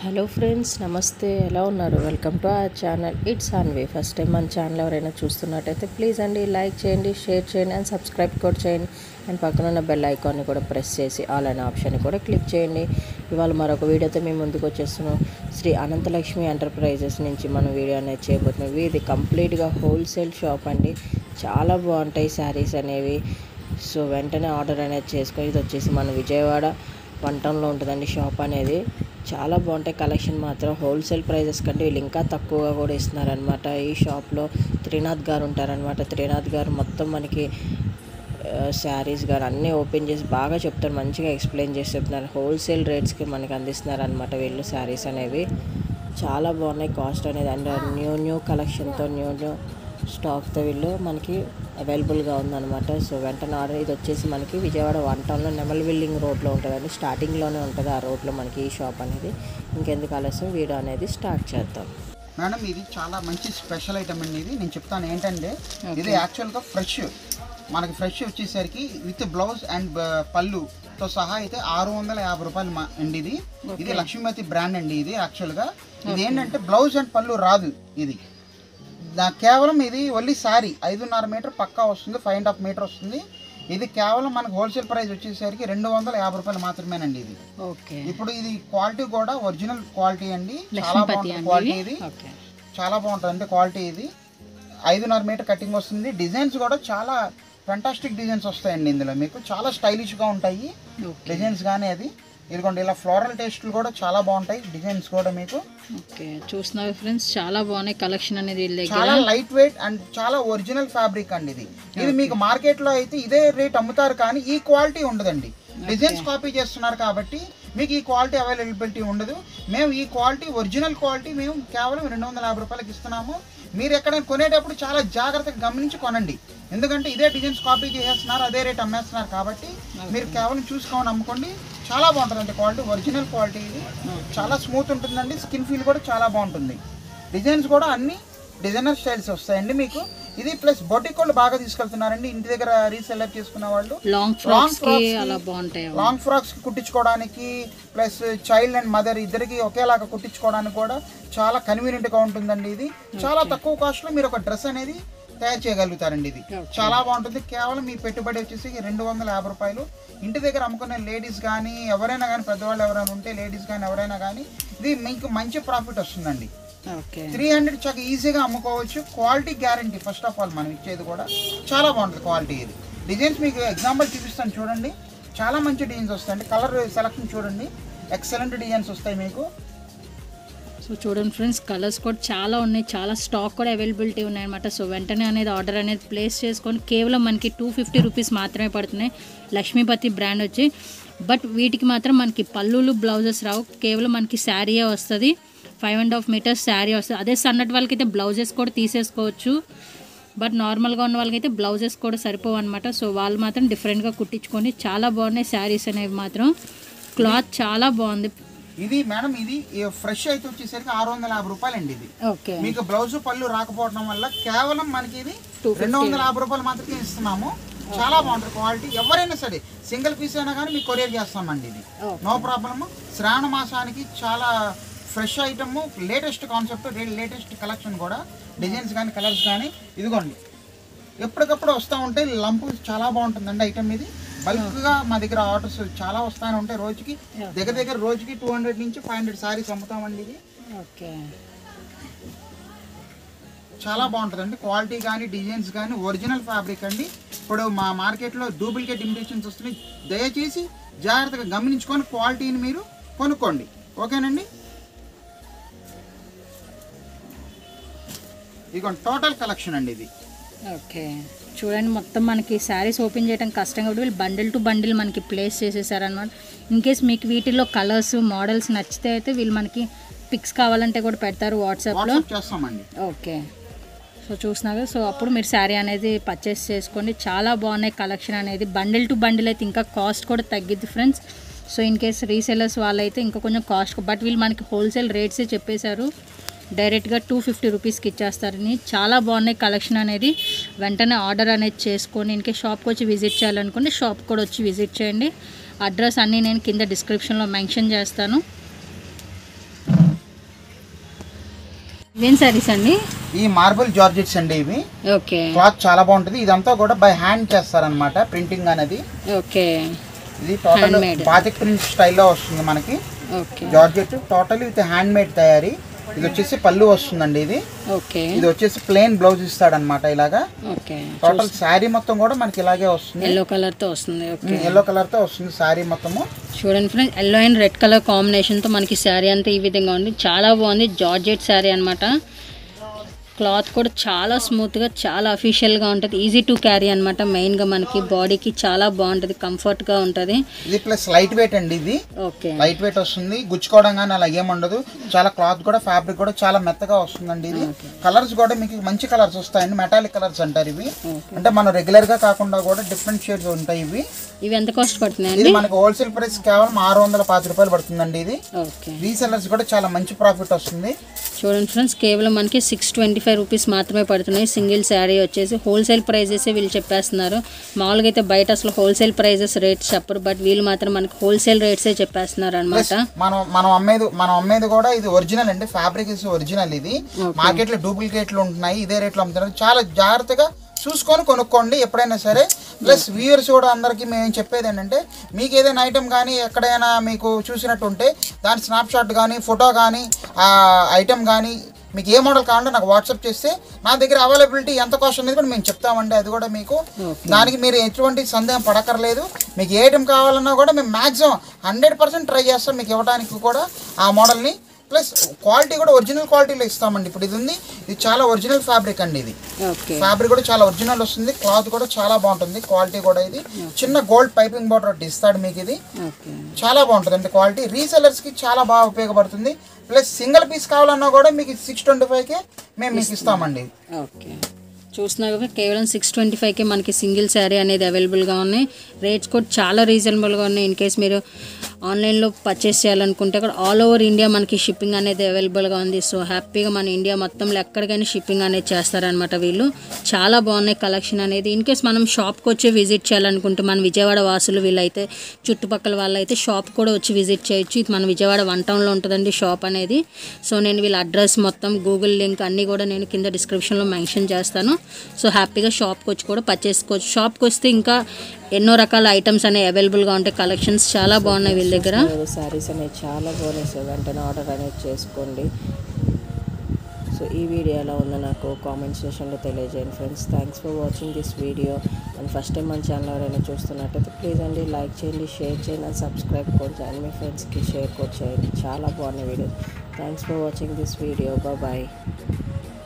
Hello friends నమస్తే ఎలా ఉన్నారు welcome to our channel it's way first time మన ఛానల్ ఎవరైనా చూస్తున్నట్టయితే ప్లీజ్ అండి లైక్ చేయండి షేర్ చేయండి అండ్ సబ్స్క్రైబ్ కూడా చేయండి అండ్ పక్కన ఉన్న బెల్ ఐకాన్ని కూడా ప్రెస్ చేసి ఆల్ అనే ఆప్షన్ కూడా క్లిక్ చేయండి ఇవాళ మరొక వీడియోతో మేము ముందుకు వచ్చేస్తున్నాం శ్రీ అనంతలక్ష్మి ఎంటర్ప్రైజెస్ నుంచి మనం వీడియో అనేది చేయబోతున్నాం ఇది కంప్లీట్గా హోల్సేల్ షాప్ అండి చాలా బాగుంటాయి శారీస్ అనేవి సో వెంటనే ఆర్డర్ అనేది చేసుకొని ఇది వచ్చేసి మన విజయవాడ వంటంలో ఉంటుందండి షాప్ అనేది చాలా బాగుంటాయి కలెక్షన్ మాత్రం హోల్సేల్ ప్రైజెస్ కంటే వీళ్ళు ఇంకా తక్కువగా కూడా ఇస్తున్నారనమాట ఈ షాప్లో త్రినాథ్ గారు ఉంటారనమాట త్రినాథ్ గారు మొత్తం మనకి శారీస్ గారు అన్నీ ఓపెన్ చేసి బాగా చెప్తారు మంచిగా ఎక్స్ప్లెయిన్ చేసి చెప్తున్నారు హోల్సేల్ రేట్స్కి మనకి అందిస్తున్నారు అనమాట వీళ్ళు శారీస్ అనేవి చాలా బాగున్నాయి కాస్ట్ అనేది అండ్ న్యూ న్యూ కలెక్షన్తో న్యూ న్యూ స్టాక్తో వీళ్ళు మనకి అవైలబుల్గా ఉందన్నమాట సో వెంటనే ఆర్డర్ ఇది వచ్చేసి మనకి విజయవాడ వన్ టౌన్లో నెమల్ బిల్డింగ్ రోడ్లో ఉంటుందండి స్టార్టింగ్లోనే ఉంటుంది ఆ రోడ్లో మనకి ఈ షాప్ అనేది ఇంకెందుకు ఆలస్యం వీడియో అనేది స్టార్ట్ చేద్దాం మేడం ఇది చాలా మంచి స్పెషల్ ఐటమ్ అండి ఇది నేను చెప్తాను ఏంటంటే ఇది యాక్చువల్గా ఫ్రెష్ మనకి ఫ్రెష్ వచ్చేసరికి విత్ బ్లౌజ్ అండ్ పళ్ళుతో సహా అయితే ఆరు వందల యాభై రూపాయలు మా- అండి ఇది ఇది లక్ష్మీమతి బ్రాండ్ అండి ఇది యాక్చువల్గా ఇది ఏంటంటే బ్లౌజ్ అండ్ పళ్ళు రాదు ఇది దా కేవలం ఇది ఓన్లీ శారీ ఐదున్నర మీటర్ పక్కా వస్తుంది ఫైవ్ అండ్ హాఫ్ మీటర్ వస్తుంది ఇది కేవలం మనకు హోల్సేల్ ప్రైస్ వచ్చేసరికి రెండు వందల యాభై రూపాయలు మాత్రమేనండి ఇది ఓకే ఇప్పుడు ఇది క్వాలిటీ కూడా ఒరిజినల్ క్వాలిటీ అండి చాలా బాగుంటుంది క్వాలిటీ ఇది ఓకే చాలా బాగుంటుంది అంటే క్వాలిటీ ఇది ఐదున్నర మీటర్ కటింగ్ వస్తుంది డిజైన్స్ కూడా చాలా ఫెంటాస్టిక్ డిజైన్స్ వస్తాయండి ఇందులో మీకు చాలా స్టైలిష్గా ఉంటాయి ఓకే డిజైన్స్ కానీ అది ఇదిగోండి ఇలా ఫ్లోరల్ టేస్ట్లు కూడా చాలా బాగుంటాయి డిజైన్స్ కూడా మీకు ఓకే చూస్తున్నారు ఫ్రెండ్స్ చాలా బాగున్నాయి కలెక్షన్ అనేది వీళ్ళ దగ్గర చాలా లైట్ వెయిట్ అండ్ చాలా ఒరిజినల్ ఫ్యాబ్రిక్ అండి ఇది ఇది మీకు మార్కెట్ లో అయితే ఇదే రేట్ అమ్ముతారు కానీ ఈ క్వాలిటీ ఉండదండి డిజైన్స్ కాపీ చేస్తున్నారు కాబట్టి మీకు ఈ క్వాలిటీ అవైలబిలిటీ ఉండదు మేము ఈ క్వాలిటీ ఒరిజినల్ క్వాలిటీ మేము కేవలం రెండు వందల యాభై రూపాయలకి ఇస్తున్నాము మీరు ఎక్కడైనా కొనేటప్పుడు చాలా జాగ్రత్తగా గమనించి కొనండి ఎందుకంటే ఇదే డిజైన్స్ కాపీ చేసేస్తున్నారు అదే రేట్ అమ్మేస్తున్నారు కాబట్టి మీరు కేవలం చూసుకోమని అమ్ముకోండి చాలా బాగుంటుందండి క్వాలిటీ ఒరిజినల్ క్వాలిటీ ఇది చాలా స్మూత్ ఉంటుందండి స్కిన్ ఫీల్ కూడా చాలా బాగుంటుంది డిజైన్స్ కూడా అన్ని డిజైనర్ స్టైల్స్ వస్తాయండి మీకు ఇది ప్లస్ బొటిక్ వాళ్ళు బాగా తీసుకెళ్తున్నారండి ఇంటి దగ్గర రీసెల్లర్ చేసుకున్న వాళ్ళు లాంగ్ ఫ్రాక్స్ కి అలా బాగుంటాయి లాంగ్ ఫ్రాక్స్ కి కుట్టించుకోవడానికి ప్లస్ చైల్డ్ అండ్ మదర్ ఇద్దరికి ఒకేలాగా కుట్టించుకోవడానికి కూడా చాలా కన్వీనియంట్ గా ఉంటుందండి ఇది చాలా తక్కువ కాస్ట్ లో మీరు ఒక డ్రెస్ అనేది తయారు చేయగలుగుతారండి ఇది చాలా బాగుంటుంది కేవలం మీ పెట్టుబడి వచ్చేసి రెండు వందల యాభై రూపాయలు ఇంటి దగ్గర అమ్ముకునే లేడీస్ కానీ ఎవరైనా కానీ పెద్దవాళ్ళు ఎవరైనా ఉంటే లేడీస్ కానీ ఎవరైనా కానీ ఇది మీకు మంచి ప్రాఫిట్ వస్తుందండి ఓకే త్రీ హండ్రెడ్ చక్క ఈజీగా అమ్ముకోవచ్చు quality guarantee first of all మనం ఇచ్చేది కూడా చాలా బాగుంటుంది క్వాలిటీ ఇది డిజైన్స్ మీకు ఎగ్జాంపుల్ చూపిస్తాను చూడండి చాలా మంచి డిజైన్స్ వస్తాయండి కలర్ సెలక్షన్ చూడండి ఎక్సలెంట్ డిజైన్స్ వస్తాయి మీకు సో చూడండి ఫ్రెండ్స్ కలర్స్ కూడా చాలా ఉన్నాయి చాలా స్టాక్ కూడా అవైలబిలిటీ ఉన్నాయన్నమాట సో వెంటనే అనేది ఆర్డర్ అనేది ప్లేస్ చేసుకొని కేవలం మనకి టూ ఫిఫ్టీ రూపీస్ మాత్రమే పడుతున్నాయి లక్ష్మీపతి బ్రాండ్ వచ్చి బట్ వీటికి మాత్రం మనకి పళ్ళులు బ్లౌజెస్ రావు కేవలం మనకి శారీయే వస్తుంది five and half metres sari వస్తుంది అదే సన్నటి వాళ్ళకైతే బ్లౌజెస్ కూడా తీసేసుకోవచ్చు బట్ నార్మల్గా ఉన్న వాళ్ళకైతే బ్లౌజెస్ కూడా సరిపోవు అనమాట సో వాళ్ళు మాత్రం డిఫరెంట్గా కుట్టించుకొని చాలా బాగున్నాయి శారీస్ అనేవి మాత్రం క్లాత్ చాలా బాగుంది ఇది మేడం ఇది ఫ్రెష్ అయితే వచ్చేసరికి ఆరు వందల యాభై రూపాయలండి ఇది ఓకే మీకు బ్లౌజ్ పళ్ళు రాకపోవడం వల్ల కేవలం మనకి ఇది రెండు వందల యాభై రూపాయలు మాత్రమే ఇస్తున్నాము చాలా బాగుంటుంది క్వాలిటీ ఎవరైనా సరే సింగిల్ పీస్ అయినా కానీ మీకు కొరియర్ చేస్తామండి ఇది నో ప్రాబ్లమ్ శ్రావణ మాసానికి చాలా fresh item latest concept latest collection కూడా డిజైన్స్ కానీ కలర్స్ కానీ ఇదిగోండి ఎప్పటికప్పుడు వస్తూ ఉంటాయి లంపు చాలా బాగుంటుందండి ఐటమ్ ఇది బల్క్గా మా దగ్గర ఆర్డర్స్ చాలా వస్తానే ఉంటాయి రోజుకి దగ్గర దగ్గర రోజుకి టూ హండ్రెడ్ నుంచి ఫైవ్ హండ్రెడ్ సారీస్ అమ్ముతామండి ఇది ఓకే చాలా బాగుంటుందండి క్వాలిటీ కానీ డిజైన్స్ కానీ ఒరిజినల్ ఫ్యాబ్రిక్ అండి ఇప్పుడు మా మార్కెట్లో డూప్లికేట్ ఇమిటేషన్స్ వస్తున్నాయి దయచేసి జాగ్రత్తగా గమనించుకొని క్వాలిటీని మీరు కొనుక్కోండి ఓకేనండి ఇదిగోండి టోటల్ కలెక్షన్ అండి ఇది ఓకే చూడండి మొత్తం మనకి శారీస్ ఓపెన్ చేయడం కష్టం కాబట్టి వీళ్ళు బండిల్ టు బండిల్ మనకి ప్లేస్ చేసేసారనమాట ఇన్ కేస్ మీకు వీటిలో కలర్స్ మోడల్స్ నచ్చితే అయితే వీళ్ళు మనకి పిక్స్ కావాలంటే కూడా పెడతారు వాట్సాప్లో వాట్సాప్ చేస్తామండి ఓకే సో చూసినాక సో అప్పుడు మీరు శారీ అనేది పర్చేస్ చేసుకోండి చాలా బాగున్నాయి కలెక్షన్ అనేది బండిల్ టు బండిల్ అయితే ఇంకా కాస్ట్ కూడా తగ్గిద్ది friends so in case resellers వాళ్ళైతే ఇంకా కొంచెం కాస్ట్ బట్ వీళ్ళు మనకి హోల్సేల్ రేట్సే చెప్పేశారు డైరెక్ట్గా టూ ఫిఫ్టీ రూపీస్కి ఇచ్చేస్తారని చాలా బాగున్నాయి కలెక్షన్ అనేది వెంటనే ఆర్డర్ అనేది చేసుకొని ఇంకే షాప్కి వచ్చి విజిట్ చేయాలనుకుంటే షాప్ కూడా వచ్చి విజిట్ చేయండి అడ్రస్ అన్నీ నేను కింద డిస్క్రిప్షన్లో మెన్షన్ చేస్తాను ఇవేం సారీస్ అండి ఈ మార్బుల్ జార్జెట్స్ అండి ఇవి ఓకే క్లాత్ చాలా బాగుంటుంది ఇదంతా కూడా బై హ్యాండ్ చేస్తారనమాట ప్రింటింగ్ అనేది ఓకే ఇది టోటల్ Handmade. బాతిక్ ప్రింట్ స్టైల్లో వస్తుంది మనకి okay georgette total with hand made తయారీ ఇది వచ్చేసి పళ్ళు వస్తుందండి ఇది ఓకే ఇది వచ్చేసి ప్లెయిన్ బ్లౌజ్ ఇస్తాడనమాట ఇలాగా ఓకే టోటల్ శారీ మొత్తం కూడా మనకి ఇలాగే వస్తుంది ఎల్లో కలర్ తో వస్తుంది ఓకే ఎల్లో కలర్ తో వస్తుంది శారీ మొత్తము చూడండి friends yellow and red colour కాంబినేషన్తో మనకి శారీ అంతా ఈ విధంగా ఉంది చాలా బాగుంది జార్జెట్ శారీ అన్నమాట క్లాత్ కూడా చాలా స్మూత్గా చాలా అఫీషియల్గా ఉంటుంది ఈజీ టు క్యారీ అనమాట మెయిన్గా మనకి బాడీకి చాలా బాగుంటుంది కంఫర్ట్గా ఉంటుంది ఇది ప్లస్ లైట్ వెయిట్ అండి ఇది ఓకే లైట్ వెయిట్ వస్తుంది గుచ్చుకోవడం కానీ అలా ఏముండదు చాలా క్లాత్ కూడా ఫ్యాబ్రిక్ కూడా చాలా మెత్తగా వస్తుందండి ఇది కలర్స్ కూడా మీకు మంచి కలర్స్ వస్తాయండి మెటాలిక్ కలర్స్ అంటారు ఇవి అంటే మనం రెగ్యులర్ గా కాకుండా కూడా డిఫరెంట్ షేడ్స్ ఉంటాయి ఇవి ఇవి ఎంత కాస్ట్ ఇది పడుతున్నాయండి మనకి హోల్సేల్ ప్రైస్ కేవలం ఆరు వందల పాతి రూపాయలు పడుతుందండి ఇది ఓకే రీసెల్లర్స్ కూడా చాలా మంచి ప్రాఫిట్ వస్తుంది చూడండి ఫ్రెండ్స్ కేవలం మనకి సిక్స్ ట్వంటీ ఫైవ్ రూపీస్ మాత్రమే పడుతున్నాయి సింగిల్ శారీ వచ్చేసి హోల్సేల్ ప్రైజెస్ వీళ్ళు చెప్పేస్తున్నారు మామూలుగా అయితే బయట అసలు హోల్సేల్ ప్రైజెస్ రేట్స్ చెప్పరు బట్ వీళ్ళు మాత్రం మనకి హోల్సేల్ రేట్సే చెప్పేస్తున్నారు అనమాట మనం మనం అమ్మేది మనం అమ్మేది కూడా ఇది ఒరిజినల్ అండి ఫ్యాబ్రిక్ ఇస్ ఒరిజినల్ ఇది మార్కెట్ లో డూప్లికేట్లు ఉంటున్నాయి ఇదే రేట్లో అమ్ముతున్నారు చాలా జాగ్రత్తగా చూసుకొని కొనుక్కోండి ఎప్పుడైనా సరే ప్లస్ వ్యూయర్స్ కూడా అందరికీ మేము చెప్పేది ఏంటంటే మీకు ఏదైనా ఐటెం కానీ ఎక్కడైనా మీకు చూసినట్టు ఉంటే దాని స్నాప్ షాట్ కానీ ఫోటో కానీ ఆ ఐటెం కానీ మీకు ఏ మోడల్ కావాలంటే నాకు వాట్సాప్ చేస్తే నా దగ్గర అవైలబిలిటీ ఎంత కాస్ట్ అనేది కూడా మేము చెప్తామండి అది కూడా మీకు దానికి మీరు ఎటువంటి సందేహం పడక్కర్లేదు మీకు ఏ ఐటెం కావాలన్నా కూడా మేము మ్యాక్సిమం హండ్రెడ్ పర్సెంట్ ట్రై చేస్తాం మీకు ఇవ్వడానికి కూడా ఆ మోడల్ని ప్లస్ క్వాలిటీ కూడా ఒరిజినల్ క్వాలిటీలో ఇస్తామండి ఇప్పుడు ఇది ఉంది ఇది చాలా ఒరిజినల్ ఫ్యాబ్రిక్ అండి ఇది ఓకే ఫ్యాబ్రిక్ కూడా చాలా ఒరిజినల్ వస్తుంది క్లాత్ కూడా చాలా బాగుంటుంది క్వాలిటీ కూడా ఇది చిన్న గోల్డ్ పైపింగ్ బోర్డర్ ఒకటి ఇస్తాడు మీకు ఇది ఓకే చాలా బాగుంటుంది అండి క్వాలిటీ రీసెలర్స్కి చాలా బాగా ఉపయోగపడుతుంది ప్లస్ సింగిల్ పీస్ కావాలన్నా కూడా మీకు సిక్స్ ట్వంటీ ఫైవ్కి మేము మీకు ఇస్తామండి ఓకే చూస్తున్నా కదా కేవలం సిక్స్ ట్వంటీ ఫైవ్కి మనకి సింగిల్ శారీ అనేది అవైలబుల్గా ఉన్నాయి రేట్స్ కూడా చాలా రీజనబుల్గా ఉన్నాయి ఇన్ కేస్ మీరు ఆన్లైన్లో పర్చేస్ చేయాలనుకుంటే కూడా ఆల్ ఓవర్ ఇండియా మనకి షిప్పింగ్ అనేది అవైలబుల్గా ఉంది సో హ్యాపీగా మన ఇండియా మొత్తంలో ఎక్కడికైనా షిప్పింగ్ అనేది చేస్తారనమాట వీళ్ళు చాలా బాగున్నాయి కలెక్షన్ అనేది ఇన్ కేస్ మనం షాప్కి వచ్చి విజిట్ చేయాలనుకుంటే మన విజయవాడ వాసులు వీళ్ళైతే చుట్టుపక్కల వాళ్ళైతే షాప్ కూడా వచ్చి విజిట్ చేయొచ్చు ఇది మన విజయవాడ వన్ టౌన్లో ఉంటుందండి షాప్ అనేది సో నేను వీళ్ళ అడ్రస్ మొత్తం గూగుల్ లింక్ అన్నీ కూడా నేను కింద డిస్క్రిప్షన్లో మెన్షన్ చేస్తాను సో హ్యాపీగా షాప్కి వచ్చి కూడా పర్చేసుకోవచ్చు షాప్కి వస్తే ఇంకా ఎన్నో రకాల ఐటమ్స్ అనేవి అవైలబుల్గా ఉంటాయి కలెక్షన్స్ చాలా బాగున్నాయి వీళ్ళ దగ్గర శారీస్ అనేవి చాలా బాగున్నాయి సో వెంటనే ఆర్డర్ అనేది చేసుకోండి సో ఈ వీడియో ఎలా ఉందో నాకు కామెంట్ సెషన్లో తెలియజేయండి friends thanks for watching this video and first time మన ఛానల్ ఎవరైనా చూస్తున్నట్టయితే ప్లీజ్ అండి లైక్ చేయండి షేర్ చేయండి అండ్ సబ్స్క్రైబ్ కూడా చేయండి మీ ఫ్రెండ్స్కి షేర్ కూడా చేయండి చాలా బాగున్నాయి video thanks for watching this video bye